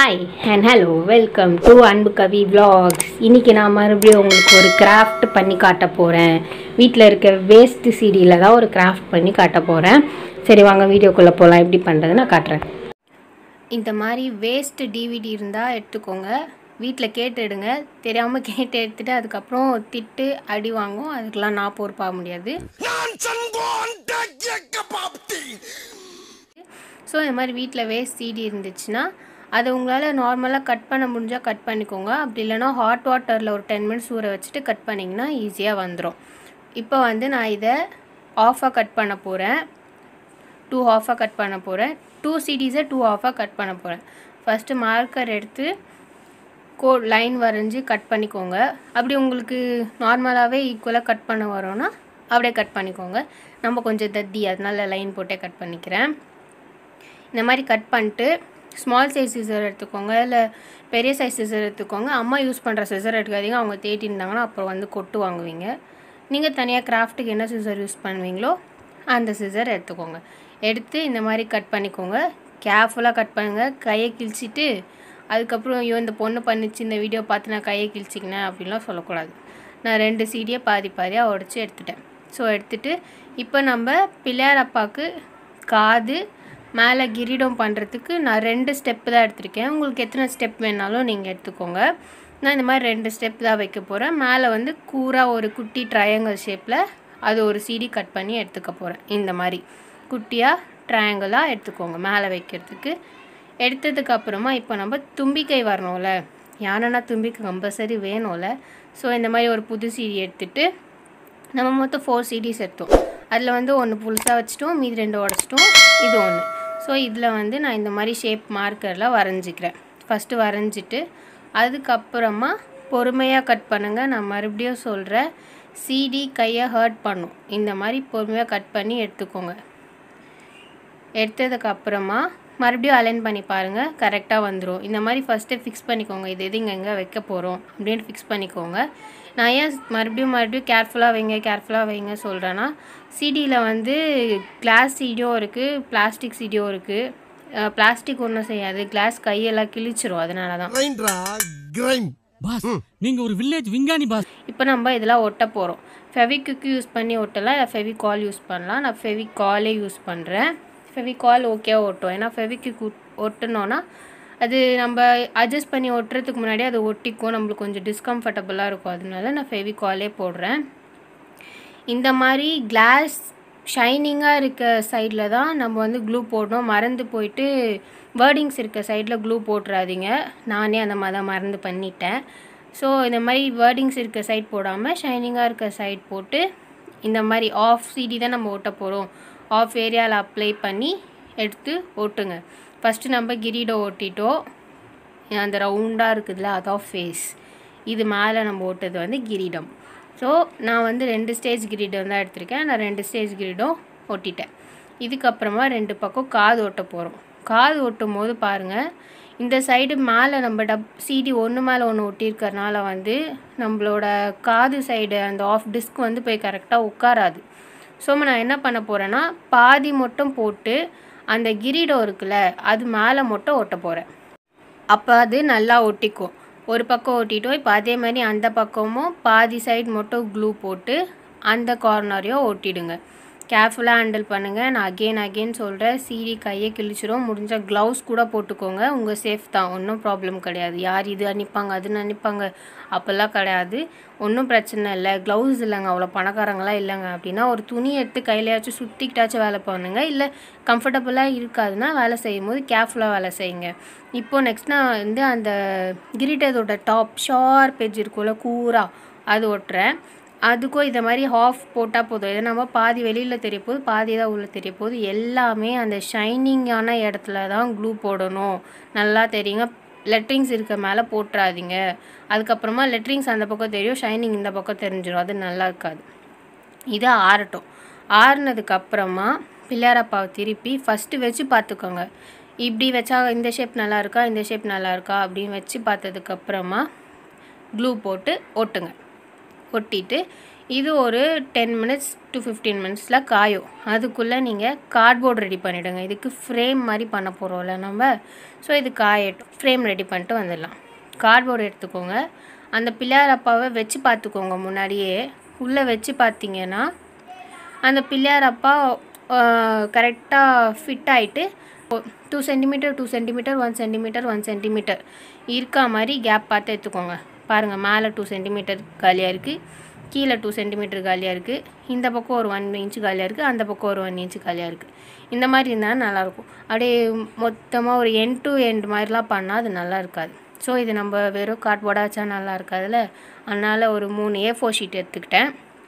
hi and hello welcome to Anbu Kavi vlogs இன்னைக்கு நான் மறுபடியும் உங்களுக்கு ஒரு கிராஃப்ட் பண்ணி காட்ட போகிறேன் வீட்டில் இருக்க வேஸ்ட் சீடியில் தான் ஒரு கிராஃப்ட் பண்ணி காட்ட போகிறேன் சரி வாங்க வீடியோக்குள்ளே போகலாம் எப்படி பண்ணுறது நான் காட்டுறேன் இந்த மாதிரி வேஸ்ட் டிவிடி இருந்தால் எடுத்துக்கோங்க வீட்டில் கேட்டு எடுங்க தெரியாமல் கேட்டு எடுத்துட்டு அதுக்கப்புறம் திட்டு அடி வாங்கும் அதுக்கெலாம் நான் பொறுப்பாக முடியாது ஸோ இந்த மாதிரி வீட்டில் வேஸ்ட் சீடி இருந்துச்சுன்னா அதை உங்களால் நார்மலாக கட் பண்ண முடிஞ்சால் கட் பண்ணிக்கோங்க அப்படி இல்லைன்னா ஹாட் வாட்டரில் ஒரு டென் மினிட்ஸ் ஊற வச்சுட்டு கட் பண்ணிங்கன்னா ஈஸியாக வந்துடும் இப்போ வந்து நான் இதை ஆஃபாக கட் பண்ண போகிறேன் டூ ஹாஃபாக கட் பண்ண போகிறேன் டூ சிடிஸை டூ ஹாஃபாக கட் பண்ண போகிறேன் ஃபஸ்ட்டு மார்க்கர் எடுத்து கோ லைன் வரைஞ்சி கட் பண்ணிக்கோங்க அப்படி உங்களுக்கு நார்மலாகவே ஈக்குவலாக கட் பண்ண வரோன்னா அப்படியே கட் பண்ணிக்கோங்க நம்ம கொஞ்சம் தத்தி அதனால லைன் போட்டே கட் பண்ணிக்கிறேன் இந்த மாதிரி கட் பண்ணிட்டு ஸ்மால் சைஸ் சிசர் எடுத்துக்கோங்க இல்லை பெரிய சைஸ் சிசர் எடுத்துக்கோங்க அம்மா யூஸ் பண்ணுற சிசர் எடுக்காதீங்க அவங்க தேட்டிருந்தாங்கன்னா அப்புறம் வந்து கொட்டு வாங்குவீங்க நீங்கள் தனியாக கிராஃப்ட்டுக்கு என்ன சிசர் யூஸ் பண்ணுவீங்களோ அந்த சிசர் எடுத்துக்கோங்க எடுத்து இந்த மாதிரி கட் பண்ணிக்கோங்க கேர்ஃபுல்லாக கட் பண்ணுங்கள் கையை கிழிச்சிட்டு அதுக்கப்புறம் ஐயோ இந்த பொண்ணு பண்ணிச்சு இந்த வீடியோ பார்த்து நான் கையை கிழிச்சிக்கினேன் அப்படின்லாம் சொல்லக்கூடாது நான் ரெண்டு சீடியை பாதி பாதியாக உடச்சி எடுத்துட்டேன் ஸோ எடுத்துட்டு இப்போ நம்ம பிள்ளையார் அப்பாவுக்கு காது மேலே கிரீடம் பண்ணுறதுக்கு நான் ரெண்டு ஸ்டெப்பு தான் எடுத்திருக்கேன் உங்களுக்கு எத்தனை ஸ்டெப் வேணாலும் நீங்கள் எடுத்துக்கோங்க நான் இந்த மாதிரி ரெண்டு ஸ்டெப் தான் வைக்க போகிறேன் மேலே வந்து கூராக ஒரு குட்டி ட்ரையாங்கிள் ஷேப்பில் அது ஒரு சீடி கட் பண்ணி எடுத்துக்க போகிறேன் இந்த மாதிரி குட்டியாக ட்ரையாங்கிளாக எடுத்துக்கோங்க மேலே வைக்கிறதுக்கு எடுத்ததுக்கு அப்புறமா இப்போ நம்ம தும்பிக்கை வரணும்ல யானைனா தும்பிக்கை கம்பல்சரி வேணும்ல ஸோ இந்த மாதிரி ஒரு புது சீடி எடுத்துட்டு நம்ம மொத்தம் ஃபோர் சிடிஸ் எடுத்தோம் அதில் வந்து ஒன்று புதுசாக வச்சுட்டோம் மீதி ரெண்டு உடச்சிட்டோம் இது ஒன்று ஸோ இதில் வந்து நான் இந்த மாதிரி ஷேப் மார்க்கரில் வரைஞ்சிக்கிறேன் ஃபஸ்ட்டு வரைஞ்சிட்டு அதுக்கப்புறமா பொறுமையாக கட் பண்ணுங்கள் நான் மறுபடியும் சொல்கிறேன் சிடி கையை ஹர்ட் பண்ணும் இந்த மாதிரி பொறுமையாக கட் பண்ணி எடுத்துக்கோங்க எடுத்ததுக்கு அப்புறமா மறுபடியும் அலைன் பண்ணி பாருங்கள் கரெக்டாக வந்துடும் இந்த மாதிரி ஃபஸ்ட்டே ஃபிக்ஸ் பண்ணிக்கோங்க இது எது இங்கே எங்கே வைக்க போகிறோம் அப்படின்னு ஃபிக்ஸ் பண்ணிக்கோங்க நான் ஏன் மறுபடியும் மறுபடியும் கேர்ஃபுல்லாக வைங்க கேர்ஃபுல்லாக வைங்க சொல்கிறேன்னா சிடியில் வந்து கிளாஸ் சீடியும் இருக்குது பிளாஸ்டிக் சீடியும் இருக்குது பிளாஸ்டிக் ஒன்றும் செய்யாது கிளாஸ் கையெல்லாம் கிழிச்சிரும் அதனால தான் கிரைண்டரா கிரைண்ட் பாஸ் நீங்க ஒரு வில்லேஜ் விஞ்ஞானி பாஸ் இப்போ நம்ம இதெல்லாம் ஒட்ட போகிறோம் ஃபெவிக்விக் யூஸ் பண்ணி ஒட்டலாம் இல்லை ஃபெவிகால் யூஸ் பண்ணலாம் நான் ஃபெவிகாலே யூஸ் பண்ணுறேன் ஃபெவிகால் ஓகேவா ஒட்டும் ஏன்னா ஃபெவிக்விக் ஒட்டினோன்னா அது நம்ம அட்ஜஸ்ட் பண்ணி ஒட்டுறதுக்கு முன்னாடி அது ஒட்டிக்கும் நம்மளுக்கு கொஞ்சம் டிஸ்கம்ஃபர்டபுளாக இருக்கும் அதனால நான் ஃபெவிகாலே போடுறேன் இந்த மாதிரி கிளாஸ் ஷைனிங்காக இருக்க சைடில் தான் நம்ம வந்து க்ளூ போடணும் மறந்து போயிட்டு வேர்டிங்ஸ் இருக்க சைடில் க்ளூ போட்டுறாதீங்க நானே அந்த மாதிரி தான் மறந்து பண்ணிட்டேன் ஸோ இந்த மாதிரி வேர்டிங்ஸ் இருக்க சைட் போடாமல் ஷைனிங்காக இருக்க சைட் போட்டு இந்த மாதிரி ஆஃப் சிடி தான் நம்ம ஓட்ட போகிறோம் ஆஃப் ஏரியாவில் அப்ளை பண்ணி எடுத்து ஓட்டுங்க ஃபஸ்ட்டு நம்ம கிரீடை ஓட்டிட்டோம் அந்த ரவுண்டாக இருக்குதுல்ல அதான் ஃபேஸ் இது மேலே நம்ம ஓட்டது வந்து கிரீடம் ஸோ நான் வந்து ரெண்டு ஸ்டேஜ் கிரீடம் தான் எடுத்திருக்கேன் நான் ரெண்டு ஸ்டேஜ் கிரீடம் ஒட்டிட்டேன் இதுக்கப்புறமா ரெண்டு பக்கம் காது ஒட்ட போகிறோம் காது ஒட்டும் போது பாருங்கள் இந்த சைடு மேலே நம்ம டப் சிடி ஒன்று மேலே ஒன்று ஒட்டியிருக்கறனால வந்து நம்மளோட காது சைடு அந்த ஆஃப் டிஸ்க் வந்து போய் கரெக்டாக உட்காராது ஸோ நான் என்ன பண்ண போகிறேன்னா பாதி மட்டும் போட்டு அந்த கிரீடம் இருக்குல்ல அது மேலே மட்டும் ஒட்ட போகிறேன் அப்போ அது நல்லா ஒட்டிக்கும் ஒரு பக்கம் ஒட்டிட்டோம் இப்போ அதே மாதிரி அந்த பக்கமும் பாதி சைடு மட்டும் க்ளூ போட்டு அந்த கார்னரையும் ஒட்டிடுங்க கேர்ஃபுல்லாக ஹேண்டில் பண்ணுங்கள் நான் அகெயின் அகெயின் சொல்கிறேன் சீடி கையை கிழிச்சிரும் முடிஞ்ச க்ளவுஸ் கூட போட்டுக்கோங்க உங்கள் சேஃப் தான் ஒன்றும் ப்ராப்ளம் கிடையாது யார் இது அனுப்பாங்க அது அனுப்பாங்க அப்போல்லாம் கிடையாது ஒன்றும் பிரச்சனை இல்லை க்ளவுஸ் இல்லைங்க அவ்வளோ பணக்காரங்களாம் இல்லைங்க அப்படின்னா ஒரு துணி எடுத்து கையிலையாச்சும் சுற்றிக்கிட்டாச்சும் வேலை பண்ணுங்க இல்லை கம்ஃபர்டபுளாக இருக்காதுன்னா வேலை செய்யும் போது கேர்ஃபுல்லாக வேலை செய்யுங்க இப்போது நெக்ஸ்ட் நான் வந்து அந்த கிரீட்டதோட டாப் ஷார்ப் எஜ் இருக்கும்ல கூரா அது ஒட்டுறேன் அதுக்கும் இதை மாதிரி ஹாஃப் போட்டால் போதும் இதை நம்ம பாதி வெளியில் தெரிய போகுது பாதி தான் உள்ளே தெரிய போகுது எல்லாமே அந்த ஷைனிங்கான இடத்துல தான் க்ளூ போடணும் நல்லா தெரியுங்க லெட்ரிங்ஸ் இருக்க மேலே போட்டுறாதீங்க அதுக்கப்புறமா லெட்ரிங்ஸ் அந்த பக்கம் தெரியும் ஷைனிங் இந்த பக்கம் தெரிஞ்சிடும் அது நல்லா இருக்காது இது ஆறட்டும் ஆறுனதுக்கப்புறமா பிள்ளையாரப்பாவை திருப்பி ஃபஸ்ட்டு வச்சு பார்த்துக்கோங்க இப்படி வச்சா இந்த ஷேப் நல்லா இருக்கா இந்த ஷேப் நல்லா இருக்கா அப்படின்னு வச்சு பார்த்ததுக்கப்புறமா க்ளூ போட்டு ஒட்டுங்க ஒட்டிட்டு இது ஒரு டென் மினிட்ஸ் டு ஃபிஃப்டீன் மினிட்ஸில் காயும் அதுக்குள்ளே நீங்கள் கார்ட்போர்ட் ரெடி பண்ணிவிடுங்க இதுக்கு ஃப்ரேம் மாதிரி பண்ண போகிறோம்ல நம்ம ஸோ இது காயட்டும் ஃப்ரேம் ரெடி பண்ணிட்டு வந்துடலாம் கார்ட்போர்டு எடுத்துக்கோங்க அந்த பிள்ளையார் அப்பாவை வச்சு பார்த்துக்கோங்க முன்னாடியே உள்ளே வச்சு பார்த்தீங்கன்னா அந்த பிள்ளையார் அப்பா கரெக்டாக ஃபிட் ஆகிட்டு two centimetre two centimetre one centimetre one centimetre இருக்கா மாதிரி கேப் பார்த்து எடுத்துக்கோங்க பாருங்கள் மேலே டூ சென்டிமீட்டர் காலியாக இருக்குது கீழே டூ சென்டிமீட்டர் காலியாக இருக்குது இந்த பக்கம் ஒரு ஒன் இன்ச்சு காலியாக இருக்குது அந்த பக்கம் ஒரு ஒன் இன்ச்சு காலியாக இருக்குது இந்த மாதிரி இருந்தால் நல்லாயிருக்கும் அப்படியே மொத்தமாக ஒரு எண்ட் டு எண்ட் மாதிரிலாம் பண்ணால் அது நல்லா இருக்காது ஸோ இது நம்ம வெறும் கார்ட்போர்டாக வச்சா நல்லா இருக்காதுல்ல அதனால் ஒரு மூணு ஏ ஃபோர் ஷீட் எடுத்துக்கிட்டேன்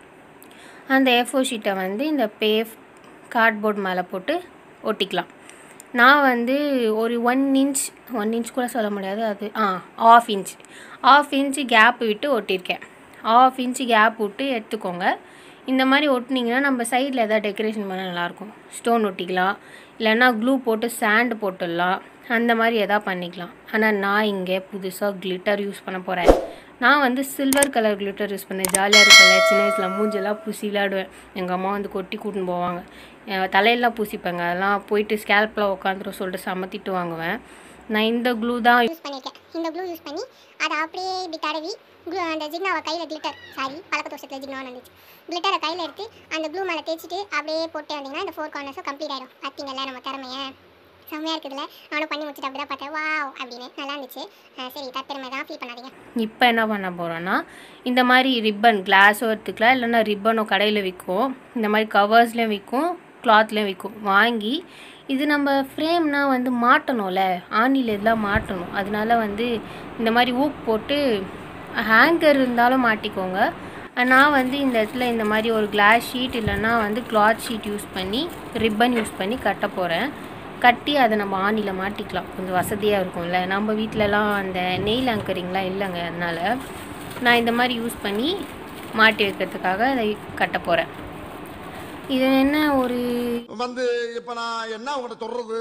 அந்த ஏ ஃபோர் ஷீட்டை வந்து இந்த பே கார்ட்போர்ட் மேலே போட்டு ஒட்டிக்கலாம் நான் வந்து ஒரு ஒன் இன்ச் ஒன் இன்ச் கூட சொல்ல முடியாது அது ஆ half inch half inch gap விட்டு ஒட்டியிருக்கேன் ஆஃப் இன்ச்சு கேப் விட்டு எடுத்துக்கோங்க இந்த மாதிரி ஒட்டினீங்கன்னா நம்ம சைடில் எதாவது டெக்கரேஷன் பண்ண நல்லாயிருக்கும் ஸ்டோன் ஒட்டிக்கலாம் இல்லைன்னா க்ளூ போட்டு சாண்டு போட்டுடலாம் அந்த மாதிரி எதாவது பண்ணிக்கலாம் ஆனால் நான் இங்கே புதுசாக கிளிட்டர் யூஸ் பண்ண போகிறேன் நான் வந்து சில்வர் கலர் கிளிட்டர் யூஸ் பண்ணேன் ஜாலியாக இருக்கல சின்ன வயசில் மூஞ்செல்லாம் பூசி விளையாடுவேன் எங்கள் அம்மா வந்து கொட்டி கூட்டின்னு போவாங்க என் தலையெல்லாம் பூசிப்பேங்க அதெல்லாம் போயிட்டு ஸ்கேல்பில் உட்காந்துரும் சொல்லிட்டு சமத்திட்டு வாங்குவேன் நான் இந்த க்ளூ தான் யூஸ் பண்ணியிருக்கேன் இந்த க்ளூ யூஸ் பண்ணி அதை அப்படியே இப்படி தடவி க்ளூ அந்த ஜிக்னாவை கையில் கிளிட்டர் சாரி பழக்க தோஷத்தில் ஜிக்னாவை வந்துச்சு கிளிட்டரை கையில் எடுத்து அந்த க்ளூ மேலே தேய்ச்சிட்டு அப்படியே போட்டு வந்தீங்கன்னா இந்த ஃபோர் கார்னர்ஸும் கம்ப்ளீட் ஆயிடும் பார்த்தீங்கல்ல நம்ம திறமைய செம்மையாக இருக்குதுல்ல நானும் பண்ணி முடிச்சுட்டு அப்படி தான் பார்த்தேன் வாவ் அப்படின்னு நல்லா இருந்துச்சு அஹ் சரி தற்பெருமை தான் ஃபீல் பண்ணாதீங்க இப்போ என்ன பண்ண போகிறோன்னா இந்த மாதிரி ரிப்பன் கிளாஸோ எடுத்துக்கலாம் இல்லைன்னா ரிப்பனோ கடையில் விற்கும் இந்த மாதிரி கவர்ஸ்லேயும் விற்கும் கிளாத்லேயும் விற்கும் வாங்கி இது நம்ம ஃப்ரேம்னா வந்து மாட்டணும்ல ஆணியில் இதெல்லாம் மாட்டணும் அதனால வந்து இந்த மாதிரி ஊக் போட்டு ஹேங்கர் இருந்தாலும் மாட்டிக்கோங்க நான் வந்து இந்த இடத்துல இந்த மாதிரி ஒரு கிளாஸ் ஷீட் இல்லைன்னா வந்து கிளாத் ஷீட் யூஸ் பண்ணி ரிப்பன் யூஸ் பண்ணி கட்ட போகிறேன் கட்டி அதை நம்ம ஆணியில் மாட்டிக்கலாம் கொஞ்சம் வசதியாக இருக்கும்ல நம்ம வீட்டிலலாம் அந்த நெயில் அங்கரிங்லாம் இல்லைங்க அதனால் நான் இந்த மாதிரி யூஸ் பண்ணி மாட்டி வைக்கிறதுக்காக அதை கட்ட போகிறேன் இது என்ன ஒரு வந்து இப்ப நான் என்ன உங்கள்ட்ட சொல்றது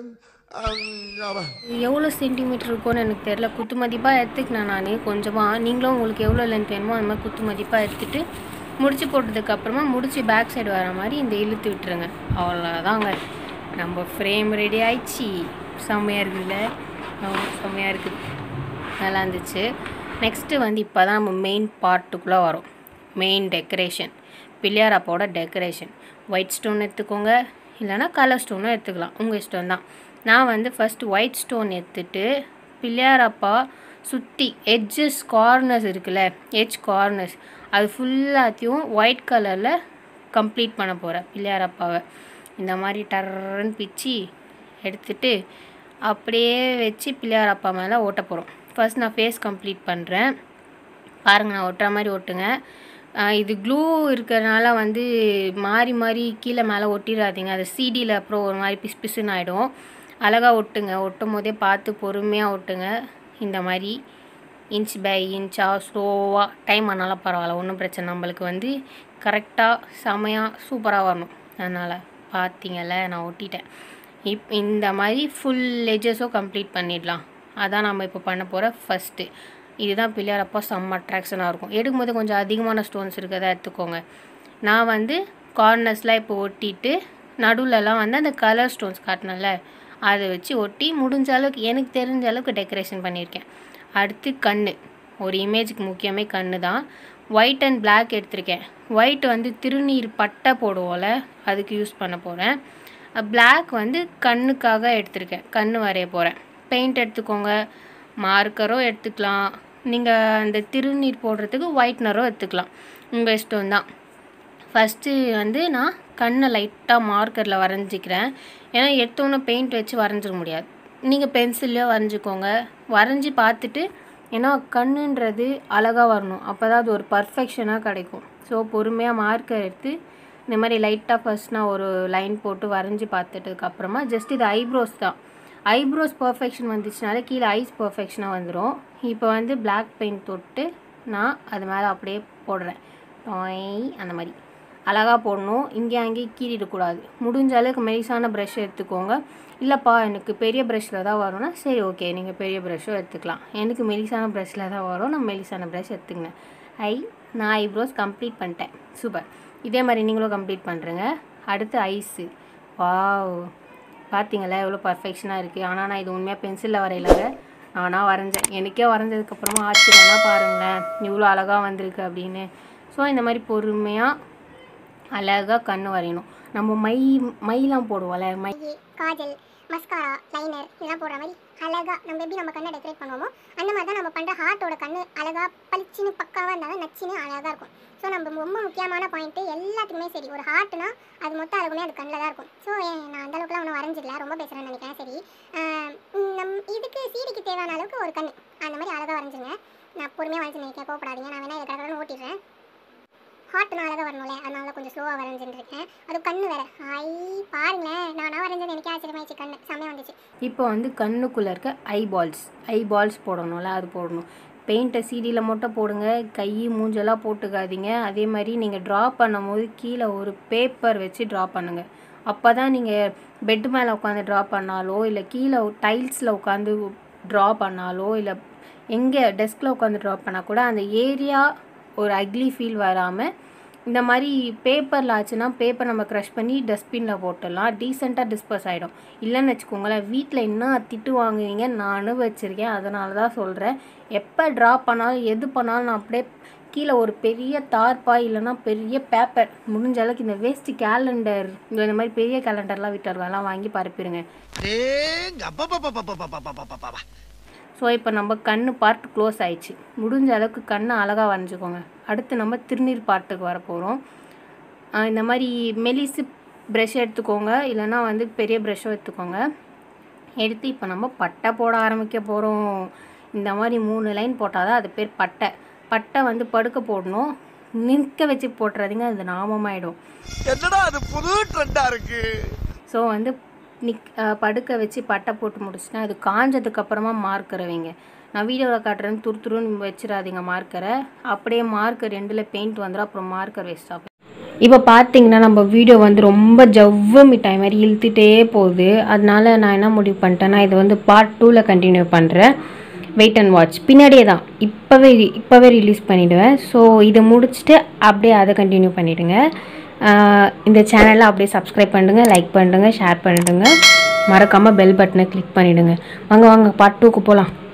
அஹ், அவ- எவ்வளோ சென்டிமீட்டர் இருக்கும்னு எனக்கு தெரில குத்து மதிப்பாக எடுத்துக்கினேன் நான் கொஞ்சமாக நீங்களும் உங்களுக்கு எவ்வளோ லென்த் வேணுமோ அந்த மாதிரி குத்து மதிப்பாக எடுத்துகிட்டு முடிச்சு போட்டதுக்கப்புறமா முடிச்சு பேக் சைடு வர மாதிரி இந்த இழுத்து விட்டுருங்க அவ்வளோதாங்க நம்ம ஃப்ரேம் ரெடி ஆயிடுச்சு செம்மையாக இருக்குதுல்ல ஆமா, செம்மையாக இருக்குது நல்லா இருந்துச்சு நெக்ஸ்ட்டு வந்து இப்போ தான் நம்ம மெயின் பார்ட்டுக்குள்ளே வரோம் மெயின் டெக்கரேஷன் பிள்ளையார் அப்பாவோட டெக்கரேஷன் ஒயிட் ஸ்டோன் எடுத்துக்கோங்க இல்லைன்னா கலர் ஸ்டோனும் எடுத்துக்கலாம் உங்கள் இஷ்டம் தான் நான் வந்து ஃபஸ்ட்டு ஒயிட் ஸ்டோன் எடுத்துட்டு பிள்ளையார் அப்பா சுற்றி எட்ஜஸ் கார்னர்ஸ் இருக்குல்ல எட்ஜ் கார்னர்ஸ் அது ஃபுல்லாத்தையும் ஒயிட் கலரில் கம்ப்ளீட் பண்ண போகிறேன் பிள்ளையார் அப்பாவை இந்த மாதிரி டர்ன்னு பிச்சு எடுத்துட்டு அப்படியே வச்சு பிள்ளையார் அப்பா மேலே ஓட்ட போகிறோம் ஃபர்ஸ்ட் நான் ஃபேஸ் கம்ப்ளீட் பண்ணுறேன் பாருங்க நான் ஒட்டுற மாதிரி ஒட்டுங்க ஆஹ் இது க்ளூ இருக்கிறனால வந்து மாறி மாறி கீழே மேலே ஒட்டிடாதீங்க அது சிடியில் அப்புறம் ஒரு மாதிரி பிசு பிசுன்னு ஆகிடும் அழகாக ஒட்டுங்க ஒட்டும் போதே பார்த்து பொறுமையாக ஒட்டுங்க இந்த மாதிரி இன்ச் பை இன்ச்சாக ஸ்லோவாக டைம் ஆனாலும் பரவாயில்ல ஒன்றும் பிரச்சனை நம்மளுக்கு வந்து கரெக்டாக செமையாக சூப்பராக வரணும் அதனால் பார்த்தீங்கல்ல நான் ஒட்டிட்டேன் இப் இந்த மாதிரி ஃபுல் எஜஸும் கம்ப்ளீட் பண்ணிடலாம் அதான் நம்ம இப்போ பண்ண போகிற ஃபஸ்ட்டு இதுதான் பிள்ளையார் அப்பா செம்ம அட்ராக்ஷனாக இருக்கும் எடுக்கும்போது கொஞ்சம் அதிகமான ஸ்டோன்ஸ் இருக்கிறதா எடுத்துக்கோங்க நான் வந்து கார்னர்ஸ்லாம் இப்போ ஒட்டிட்டு நடுவுலலாம் வந்து அந்த கலர் ஸ்டோன்ஸ் காட்டினல அதை வச்சு ஒட்டி முடிஞ்ச அளவுக்கு எனக்கு தெரிஞ்ச அளவுக்கு டெக்கரேஷன் பண்ணியிருக்கேன் அடுத்து கண் ஒரு இமேஜுக்கு முக்கியமே கண்ணு தான் ஒயிட் அண்ட் Black எடுத்திருக்கேன் ஒயிட் வந்து திருநீர் பட்டை போடுவோம்ல அதுக்கு யூஸ் பண்ண போகிறேன் Black வந்து கண்ணுக்காக எடுத்திருக்கேன் கண் வரைய போகிறேன் பெயிண்ட் எடுத்துக்கோங்க மார்க்கரோ எடுத்துக்கலாம் நீங்கள் அந்த திருநீர் போடுறதுக்கு ஒயிட்னரோ எடுத்துக்கலாம் உங்கள் இஷ்டம் தான் ஃபஸ்ட்டு வந்து நான் கண்ணை லைட்டாக மார்க்கரில் வரைஞ்சிக்கிறேன் ஏன்னா எடுத்தோன்னே பெயிண்ட் வச்சு வரைஞ்சிட முடியாது நீங்கள் பென்சில்லையோ வரைஞ்சிக்கோங்க வரைஞ்சி பார்த்துட்டு ஏன்னா கண்ணுன்றது அழகாக வரணும் அப்போ தான் அது ஒரு பர்ஃபெக்ஷனாக கிடைக்கும் ஸோ பொறுமையாக மார்க்கர் எடுத்து இந்த மாதிரி லைட்டாக ஃபர்ஸ்ட் நான் ஒரு லைன் போட்டு வரைஞ்சி பார்த்துட்டதுக்கப்புறமா ஜஸ்ட் இது ஐப்ரோஸ் தான் ஐப்ரோஸ் பர்ஃபெக்ஷன் வந்துச்சுனாலே கீழே ஐஸ் பர்ஃபெக்ஷனாக வந்துடும் இப்போ வந்து Black பெயிண்ட் தொட்டு நான் அது மேலே அப்படியே போடுறேன் டாய் அந்த மாதிரி அழகாக போடணும் இங்கே அங்கேயும் கீறிடக்கூடாது முடிஞ்ச அளவுக்கு மெலிசான ப்ரஷ் எடுத்துக்கோங்க இல்லைப்பா எனக்கு பெரிய ப்ரஷ்ஷில் தான் வரும்னா சரி ஓகே நீங்கள் பெரிய ப்ரஷ்ஷும் எடுத்துக்கலாம் எனக்கு மெலிசான ப்ரஷ்ஷில் தான் வரும் நான் மெலிசான ப்ரஷ் எடுத்துக்கினேன் ஐ நான் ஐப்ரோஸ் கம்ப்ளீட் பண்ணிட்டேன் சூப்பர் இதே மாதிரி நீங்களும் கம்ப்ளீட் பண்ணுறேங்க அடுத்து ஐஸு வாவ் பார்த்தீங்களா எவ்வளோ பர்ஃபெக்ஷனாக இருக்குது ஆனால் நான் இது உண்மையாக பென்சிலில் வரையலைங்க நானாக வரைஞ்சேன் எனக்கே வரைஞ்சதுக்கப்புறமா ஆச்சரியம்னா பாருங்களேன் இவ்வளோ அழகாக வந்திருக்கு அப்படின்னு ஸோ இந்த மாதிரி பொறுமையாக அழகாக கண்ணு வரையணும் நம்ம மை மைலாம் போடுவோம்ல மை மை காஜல் மஸ்காரா லைனர் இதெல்லாம் போடுற மாதிரி அழகா நம்ம எப்படி நம்ம கண்ணை டெக்கரேட் பண்ணுவோமோ அந்த மாதிரி தான் நம்ம பண்ணுற ஹார்ட்டோட கண்ணு அழகா பளிச்சுன்னு பக்காவாக இருந்தாலும் நச்சுன்னு அழகாக இருக்கும் ஸோ நம்ம ரொம்ப முக்கியமான பாயிண்ட்டு எல்லாத்துக்குமே சரி ஒரு ஹார்ட்னா அது மொத்தம் அழகுமே அது கண்ணில் தான் இருக்கும் ஸோ நான் அந்த அளவுக்குலாம் ஒன்றும் வரைஞ்சிடல ரொம்ப பேசுகிறேன்னு நினைக்கிறேன் சரி ஆஹ் உம் நம் இதுக்கு சீடிக்கு தேவையான அளவுக்கு ஒரு கண்ணு அந்த மாதிரி அழகாக வரைஞ்சிருங்க நான் பொறுமையாக வரைஞ்சி நினைக்கிறேன் கோப்படாதீங்க நான் வேணா இதை கடற்கடன்னு ஓட்டிடுறேன் ஹார்ட்னா அழகாக வரணும்ல அதனால கொஞ்சம் ஸ்லோவாக வரைஞ்சுட்டு இருக்கேன் அது கண்ணு வேற ஐ பாருங்களேன் நானா வரைஞ்சது எனக்கே ஆச்சரியமாயிடுச்சு கண்ணு செம்மையாக வந்துச்சு இப்போ வந்து கண்ணுக்குள்ளே இருக்க ஐ பால்ஸ் ஐ பால்ஸ் போடணும்ல அது போடணும் பெயிண்ட்டை சீடியில் மட்டும் போடுங்க கை மூஞ்செல்லாம் போட்டுக்காதீங்க அதே மாதிரி நீங்கள் ட்ரா பண்ணும்போது கீழே ஒரு பேப்பர் வச்சு ட்ரா பண்ணுங்கள் அப்போ தான் நீங்கள் பெட்டு மேலே உட்காந்து ட்ரா பண்ணாலோ இல்லை கீழே டைல்ஸில் உட்காந்து ட்ரா பண்ணாலோ இல்லை எங்கே டெஸ்கில் உட்காந்து ட்ரா பண்ணால் கூட அந்த ஏரியா ஒரு அக்லி ஃபீல் வராமல் இந்த மாதிரி பேப்பரில் ஆச்சுன்னா பேப்பர் நம்ம க்ரஷ் பண்ணி டஸ்ட்பினில் போட்டுடலாம் டீசெண்டாக டிஸ்போஸ் ஆகிடும் இல்லைன்னு வச்சுக்கோங்களேன் வீட்டில் என்ன திட்டு வாங்குவீங்க நான் அனுபவிச்சிருக்கேன் அதனால தான் சொல்கிறேன் எப்போ ட்ரா பண்ணாலும் எது பண்ணாலும் நான் அப்படியே கீழே ஒரு பெரிய தார்பாய் இல்லைன்னா பெரிய பேப்பர் முடிஞ்ச அளவுக்கு இந்த வேஸ்ட் கேலண்டர் இந்த மாதிரி பெரிய கேலண்டர்லாம் வீட்டர்களெல்லாம் வாங்கி பரப்பிடுங்க ஸோ இப்போ நம்ம கண்ணு பார்ட் க்ளோஸ் ஆயிடுச்சு முடிஞ்ச அளவுக்கு கண்ணை அழகாக வரைஞ்சிக்கோங்க அடுத்து நம்ம திருநீர் பார்ட்டுக்கு வர போகிறோம் இந்த மாதிரி மெலிசு ப்ரஷ் எடுத்துக்கோங்க இல்லைன்னா வந்து பெரிய ப்ரஷ்ஷும் எடுத்துக்கோங்க எடுத்து இப்போ நம்ம பட்டை போட ஆரம்பிக்க போகிறோம் இந்த மாதிரி மூணு லைன் போட்டால் தான் அது பேர் பட்டை பட்டை வந்து படுக்க போடணும் நிற்க வச்சு போட்டுறதுங்க அது நாமமாயிடும் என்னடா அது புது ட்ரெண்டா இருக்கு ஸோ வந்து நிக் அஹ் படுக்க வச்சு பட்டை போட்டு முடிச்சுட்டா அது காஞ்சதுக்கு அப்புறமா மார்க்கரை வைங்க நான் வீடியோவில் காட்டுறேன்னு துரு துருன்னு வச்சிடாதீங்க மார்க்கரை அப்படியே மார்க்கர் ரெண்டில் பெயிண்ட் வந்துடும் அப்புறம் மார்க்கர் வேஸ்ட்டாக இப்போ பார்த்தீங்கன்னா நம்ம வீடியோ வந்து ரொம்ப ஜவ்வு மிட்டாய் மாதிரி இழுத்துட்டே போகுது அதனால நான் என்ன முடிவு பண்ணிட்டேன்னா இது வந்து பார்ட் டூவில் கண்டினியூ பண்ணுறேன் வெயிட் அண்ட் வாட்ச் பின்னாடியே தான் இப்போவே இப்போவே ரிலீஸ் பண்ணிவிடுவேன் ஸோ இதை முடிச்சுட்டு அப்படியே அதை கண்டினியூ பண்ணிவிடுங்க இந்த சேனலை அப்படியே சப்ஸ்கிரைப் பண்ணிடுங்க லைக் பண்ணிடுங்க ஷேர் பண்ணிடுங்க மறக்காமல் பெல் பட்டனை கிளிக் பண்ணிவிடுங்க வாங்க வாங்க பார்ட் டூக்கு போகலாம்